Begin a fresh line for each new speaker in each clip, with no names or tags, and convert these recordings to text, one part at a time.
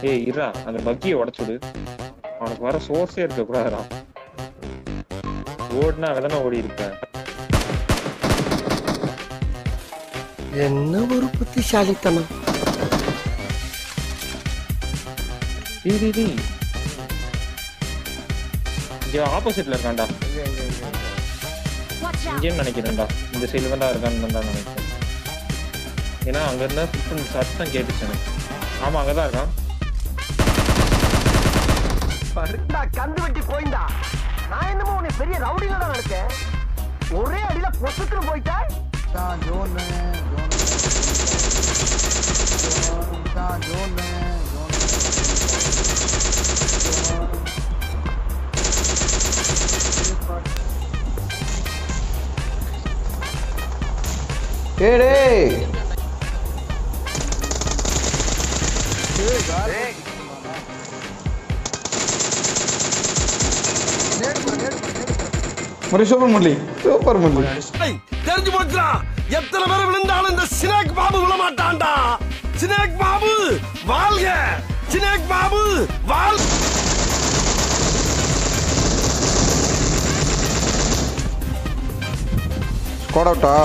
ஏய் இருடா அந்த பக்கியை உடச்சுடு அவனுக்கு வர சோர்ஸே இருக்க கூடாதுடா ஓடுனா அங்கதானே ஓடி இருப்பேன்
என்ன ஒரு புத்திசாலித்தனம்
டேய் டேய் டேய் இங்க ஆப்போசிட்ல இருக்கான்டா
Watch out!
இங்கேயும் நினைக்கிறேன்டா இந்த சைடுல தான்டா இருக்கான்னு தான் நினைக்கிறேன் ஏன்னா அங்க இருந்தா சுத்தம் சத்தம் கேட்டுச்சு எனக்கு ஆமா அங்கதான் இருக்கான்
கந்து வெட்டி போயிண்டா நான் என்னமோ உன்னை பெரிய ரவுடில தான் நினைச்சேன் ஒரே அடியில பொசுக்குன்னு போயிட்டா
டேய் முறை சூப்பர் முரளி சூப்பர் முரளி
தெரிஞ்சு போச்சுடா எத்தனை பேர் விழுந்தாலும் இந்த சினேக் பாபு விழ மாட்டான்டா சினேக் பாபு வாழ்க சினேக் பாபு வாழ்
ஸ்குவாட் அவுட்டா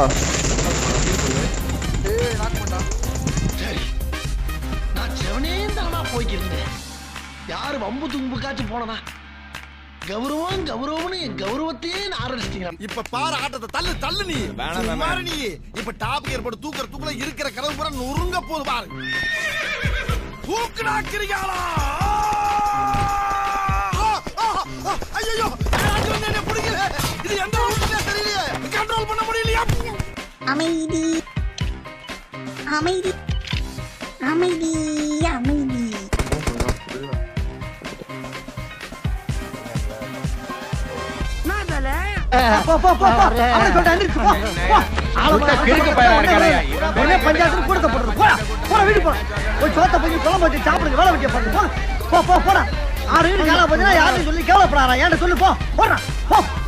நான் செவனே தானா போய்க்கிருந்தேன் யாரு வம்பு தும்புக்காச்சும் போனனா கௌரவம் கௌரவம்னு என் கௌரவத்தையே நான் ஆரம்பிச்சிட்டீங்க
இப்ப பாரு ஆட்டத்தை தள்ளு தள்ளு நீ சும்மாரு நீ இப்ப டாப் கியர் போட்டு தூக்குற தூக்குல இருக்கிற கதவு பூரா நொறுங்க போது பாரு தூக்குனாக்கிறீங்களா ஐயோ என்ன பிடிக்கல இது எந்த ரூட்ல தெரியலையே கண்ட்ரோல் பண்ண முடியலையா
அமைதி அமைதி அமைதி அமைதி
பஞ்சாயத்து கூடத்தை போடுறது போடா போடா வீடு போடா போய் சோத்த போய் குழம்பு வச்சு சாப்பிடுங்க வேலை வைக்க பாருங்க போடா போ போ போடா ஆறு வீடு காலை பார்த்தீங்கன்னா யாரும் சொல்லி கேவலப்படாரா ஏன்டா சொல்லு போ போடுறா போ